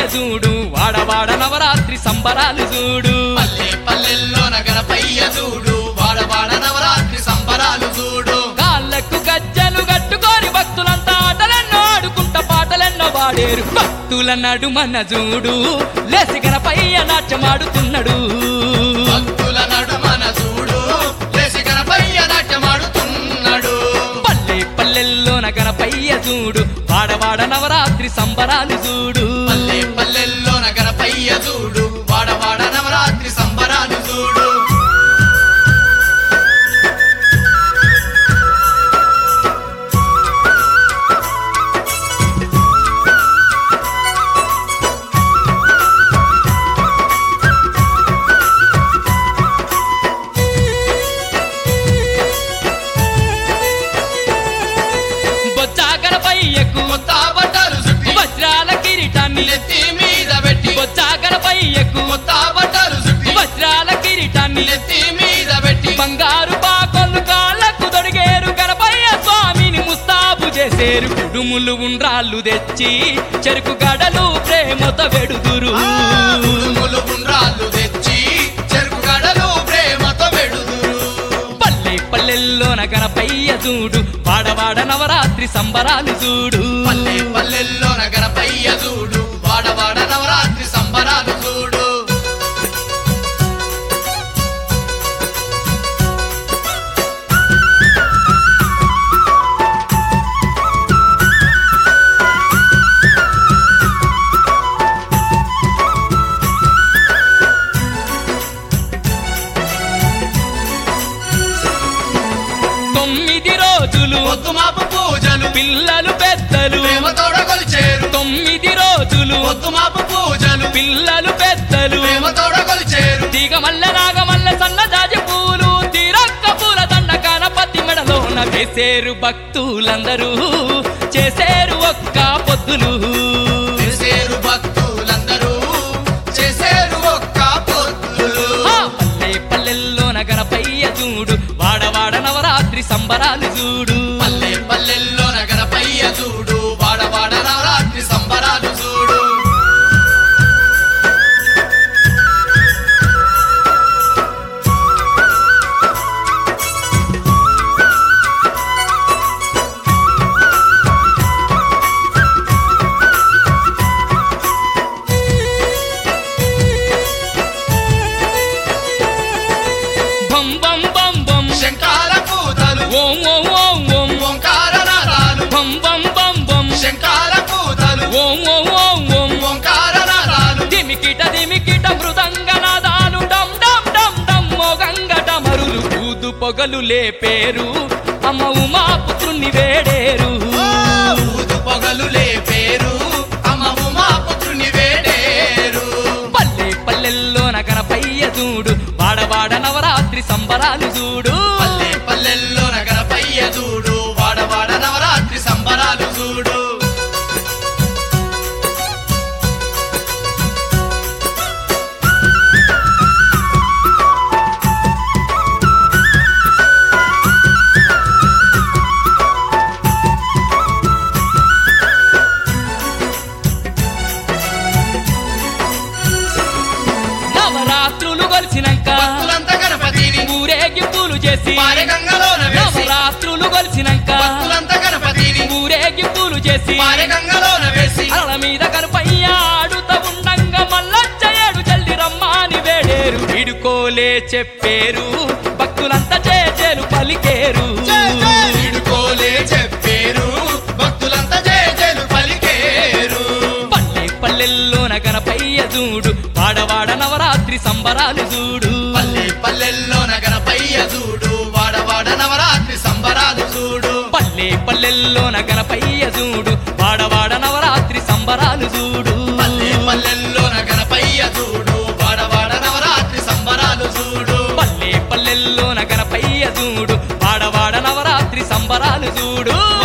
చూడు వాడవాడ నవరాత్రి సంబరాలు చూడు పల్లె పల్లెల్లో నగరపయ్య చూడు వాడవాడ నవరాత్రి సంబరాలు చూడు కాళ్ళకు గజ్జలు కట్టుకొని భక్తులంతా ఆటలెన్నో ఆడుకుంటా పాటలెన్నో పాడేరు భక్తుల నడుమన్న చూడు లేసి గణపయ్య నాట్యమాడుతున్నాడు భక్తుల నడుమన చూడు లేసి గణపయ్య నాట్యమాడుతున్నాడు పల్లె పల్లెల్లోన గణపయ్య చూడు వాడవాడ నవరాత్రి సంబరాలు చూడు పల్లె పల్లెల్లో నగరపయ్య చూడు వాడవాడ నవరాత్రి సంబరాలు చూడు బొచ్చా గణపయ్యకు కొత్త బట్టలు చుట్టి వజ్రాల కిరీటాన్ని నెత్తి మీద పెట్టి బొచ్చా గణపయ్యకు కొత్త బట్టలు చుట్టి వజ్రాల కిరీటాన్ని నెత్తి మీద పెట్టి బంగారు పాకొల్లు కాళ్ళకు తొడిగేరు గణపయ్య స్వామిని ముస్తాబు చేసేరు కుడుములు ఉండ్రాళ్ళు తెచ్చి చెరుకు గడలు ప్రేమతో వెడుదురు ఉడుములు గుండ్రాళ్ళు తెచ్చి చెరుకు గడలు ప్రేమతో వెడుదురు పల్లె పల్లెల్లోన గణపయ్య చూడు వాడవాడ నవరాత్రి సంబరాలు చూడు పల్లె పల్లెల్లో నగరపయ్య చూడు వాడవాడ నవరాత్రి సంబరాలు చూడు తొమ్మిది రోజులు పొద్దుమాపు పూజలు పిల్లలు పెద్దలు ప్రేమతోడ కొలిచేరు తొమ్మిది రోజులు పొద్దుమాపు పూజలు పిల్లలు పెద్దలు ప్రేమతోడ కొలిచేరు దిగమల్ల నాగమల్ల సన్నజాజి పూలు తిరక్క పూల దండ గణపతి మెడలోన వేసేరు భక్తులందరూ చేసేరు ఒక్క పొద్దులు చేసేరు భక్తులందరూ చేసేరు ఒక్క పొద్దులు ఆ పల్లె పల్లెల్లోన గణపయ్య చూడు వాడవాడ నవరాత్రి సంబరాలు చూడు పల్లె పల్లెల్లో నగరపయ్య చూడు వాడవాడ నవరాత్రి సంబరాలు చూడు బం బం బం బం శంకాల పూతలు ఓం ఓం ఓం ఓం ఓంకార నాదాలు బం బం బం బం శంకాల పూతలు ఓం ఓం ఓం ఓం ఓంకార నాదాలు దిమికిట దిమికిట మృదంగ నాదాలు డమ్ డమ్ డమ్ డమ్ మోగంగ డమరులు ఊదు పొగలు లేపేరు అమ్మ ఉమా పుత్రుణ్ణి వేడేరు ఊదు పొగలు లేపేరు అమ్మ ఉమా పుత్రుని వేడేరు పల్లె పల్లెల్లోన గణపయ్య చూడు వాడవాడ నవరాత్రి సంబరాలు చూడు పల్లె పల్లెల్లో నగరపయ్య చూడు వాడవాడ నవరాత్రి సంబరాలు చూడు నవరాత్రులు కొలిసినాక భక్తులంతా గణపతిని ఊరేగింపులు చేసి పారెగంగలోన వేసి నవరాత్రులు కొలిసినాక భక్తులంతా గణపతిని ఊరేగింపులు చేసి పారెగంగలోన వేసి అలల మీద కనుపయ్య ఆడుత ఉండంగా మల్లచ్చయ్యాడు జల్ది రమ్మాని వేడేరు ఇడుకోలే చెప్పేరు భక్తులంతా చేచేలు పలికేరు ఇడుకోలే చెప్పేరు భక్తులంతా జయ జయలు పలికేరు పల్లె పల్లెల్లోన గణపయ్య చూడు వాడవాడ నవరాత్రి సంబరాలు చూడు పల్లె పల్లెల్లో నగరపయ్య చూడు వాడవాడ నవరాత్రి సంబరాలు చూడు పల్లె పల్లెల్లోన గణపయ్య చూడు వాడవాడ నవరాత్రి సంబరాలు చూడు పల్లె పల్లెల్లో నగరపయ్య చూడు వాడవాడ నవరాత్రి సంబరాలు చూడు పల్లె పల్లెల్లోన గణపయ్య చూడు వాడవాడ నవరాత్రి సంబరాలు చూడు